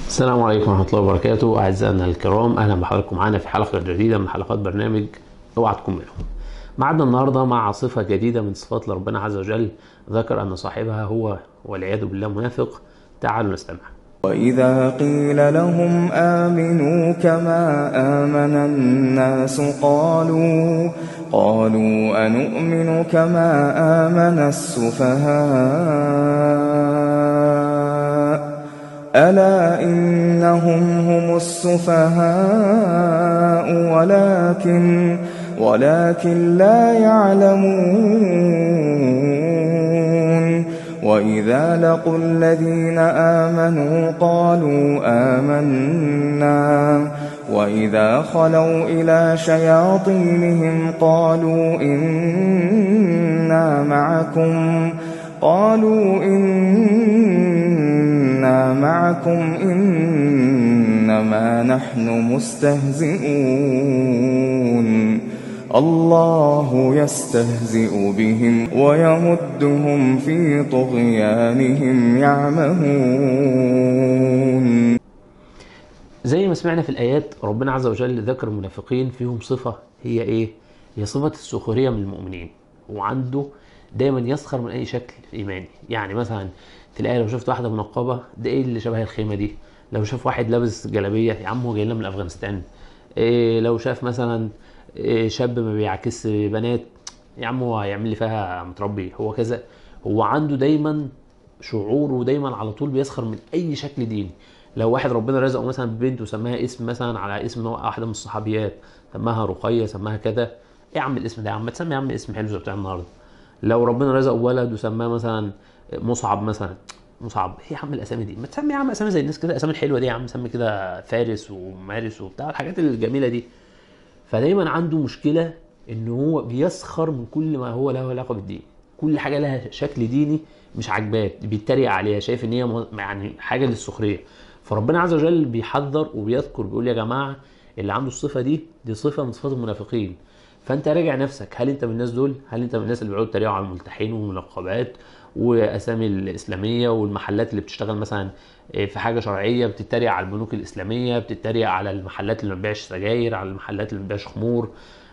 السلام عليكم ورحمة الله وبركاته أعزائنا الكرام أهلا بحضراتكم معانا في حلقة جديدة من حلقات برنامج اوعى تكون منهم. معنا النهاردة مع صفة جديدة من صفات ربنا عز وجل ذكر أن صاحبها هو والعياذ بالله منافق تعالوا نستمع. وإذا قيل لهم آمنوا كما آمن الناس قالوا قالوا أنؤمن كما آمن السفهاء ألا إنهم هم السفهاء ولكن ولكن لا يعلمون وإذا لقوا الذين آمنوا قالوا آمنا وإذا خلوا إلى شياطينهم قالوا إنا معكم قالوا إنا معكم إنما نحن مستهزئون الله يستهزئ بهم ويمدهم في طغيانهم يعمهون زي ما سمعنا في الآيات ربنا عز وجل ذكر المنافقين فيهم صفة هي إيه؟ هي صفة السخرية من المؤمنين وعنده دايما يسخر من أي شكل إيماني يعني مثلا في الآية لو شفت واحدة منقبة ده إيه اللي شبه الخيمة دي؟ لو شاف واحد لابس جلابية يا عم هو جاي لنا من أفغانستان إيه لو شاف مثلا إيه شاب ما بيعكس بنات يا عم هو هيعمل لي فيها متربي هو كذا هو عنده دايما شعور ودايما على طول بيسخر من اي شكل ديني لو واحد ربنا رزقه مثلا ببنت وسماها اسم مثلا على اسم واحده من الصحابيات سماها رقيه سماها كذا ايه يا عم الاسم ده يا عم ما تسمي يا عم اسم حلو زي بتاع النهارده لو ربنا رزقه ولد وسماه مثلا مصعب مثلا مصعب ايه يا عم الاسامي دي ما تسمي يا عم اسامي زي الناس كده الاسامي الحلوه دي يا عم سمي كده فارس ومارس وبتاع الحاجات الجميله دي فدايما عنده مشكله ان هو بيسخر من كل ما هو له علاقه بالدين كل حاجه لها شكل ديني مش عاجباه بيتريق عليها شايف ان هي م- يعني حاجه للسخريه فربنا عز وجل بيحذر وبيذكر بيقول يا جماعه اللي عنده الصفه دي دي صفه من صفات المنافقين فانت راجع نفسك هل انت من الناس دول هل انت من الناس اللي بيقعدوا يتريقوا على الملتحين والمنقبات واسامي الاسلاميه والمحلات اللي بتشتغل مثلا في حاجه شرعيه بتتريق على البنوك الاسلاميه بتتريق على المحلات اللي ما بتبيعش سجاير على المحلات اللي ما بتبيعش خمور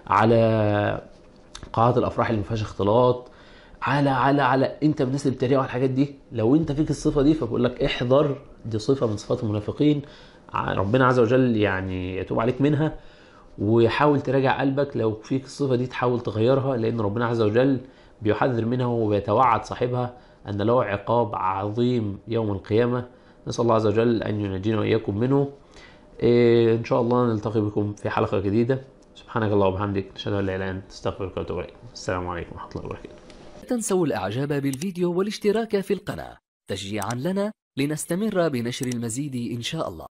على قاعات الافراح اللي ما فيهاش اختلاط على على على انت من الناس اللي بتتريقوا على الحاجات دي لو انت فيك الصفه دي فبقول لك احذر دي صفه من صفات المنافقين ع- ربنا عز وجل يعني يتوب عليك منها وحاول تراجع قلبك لو فيك الصفه دي تحاول تغيرها لان ربنا عز وجل بيحذر منها وبيتوعد صاحبها ان له عقاب عظيم يوم القيامه نسال الله عز وجل ان ينجينا واياكم منه إيه ان شاء الله نلتقي بكم في حلقه جديده سبحانك اللهم وبحمدك نشهد ان لا اله الا انت استغفرك واتوب اليك السلام عليكم ورحمه الله وبركاته لا تنسوا الإعجاب بالفيديو والاشتراك في القناة تشجيعا لنا لنستمر بنشر المزيد إن شاء الله